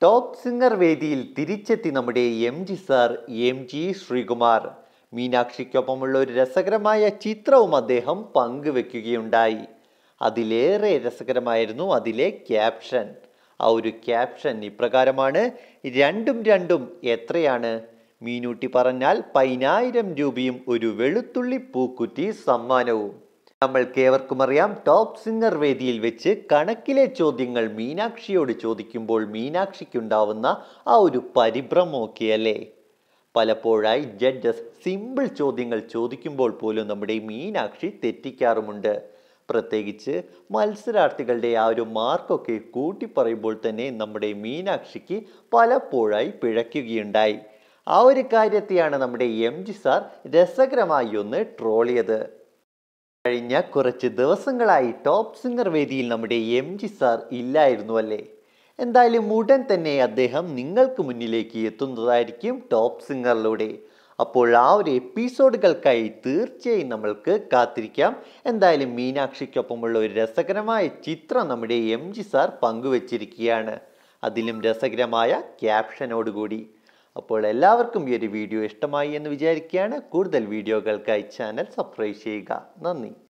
top singer വേദിയിൽ തിരിച്ചെത്തി നമ്മുടെ M G sir M G Sreekumar മീനാക്ഷിക്കൊപ്പമുള്ള ഒരു രസകരമായ ചിത്രവും അദ്ദേഹം പങ്കുവെക്കുകയുണ്ടായി അതിലേറെ രസകരമായിരുന്നു അതിലെ ക്യാപ്ഷൻ ആ ഒരു ക്യാപ്ഷൻ ഇപ്രകാരമാണ് രണ്ടും രണ്ടും എത്രയാണ് മീനൂട്ടി പറഞ്ഞാൽ പതിനായിരം രൂപയും ഒരു വെളുത്തുള്ളി പൂക്കുറ്റി സമ്മാനവും നമ്മൾക്കേവർക്കും അറിയാം ടോപ്പ് സിംഗർ വേദിയിൽ വെച്ച് കണക്കിലെ ചോദ്യങ്ങൾ മീനാക്ഷിയോട് ചോദിക്കുമ്പോൾ മീനാക്ഷിക്കുണ്ടാവുന്ന ആ ഒരു പരിഭ്രമമൊക്കെ അല്ലേ പലപ്പോഴായി ജഡ്ജസ് സിമ്പിൾ ചോദ്യങ്ങൾ ചോദിക്കുമ്പോൾ പോലും നമ്മുടെ മീനാക്ഷി തെറ്റിക്കാറുമുണ്ട് പ്രത്യേകിച്ച് മത്സരാർത്ഥികളുടെ ആ ഒരു മാർക്കൊക്കെ കൂട്ടി പറയുമ്പോൾ തന്നെ നമ്മുടെ മീനാക്ഷിക്ക് പലപ്പോഴായി പിഴയ്ക്കുകയുണ്ടായി ആ ഒരു കാര്യത്തെയാണ് നമ്മുടെ എം ജി സാർ രസകരമായി ഒന്ന് ട്രോളിയത് കഴിഞ്ഞ കുറച്ച് ദിവസങ്ങളായി ടോപ്പ് സിംഗർ വേദിയിൽ നമ്മുടെ എം ജി സാർ ഇല്ലായിരുന്നു അല്ലേ എന്തായാലും ഉടൻ തന്നെ അദ്ദേഹം നിങ്ങൾക്ക് മുന്നിലേക്ക് എത്തുന്നതായിരിക്കും ടോപ്പ് സിംഗറിലൂടെ അപ്പോൾ ആ ഒരു എപ്പിസോഡുകൾക്കായി തീർച്ചയായും നമ്മൾക്ക് കാത്തിരിക്കാം എന്തായാലും മീനാക്ഷിക്കൊപ്പമുള്ള ഒരു രസകരമായ ചിത്രം നമ്മുടെ എം ജി സാർ പങ്കുവച്ചിരിക്കുകയാണ് അതിലും രസകരമായ ക്യാപ്ഷനോടുകൂടി അപ്പോൾ എല്ലാവർക്കും ഈ ഒരു വീഡിയോ ഇഷ്ടമായി എന്ന് വിചാരിക്കുകയാണ് കൂടുതൽ വീഡിയോകൾക്കായി ചാനൽ സബ്സ്ക്രൈബ് ചെയ്യുക നന്ദി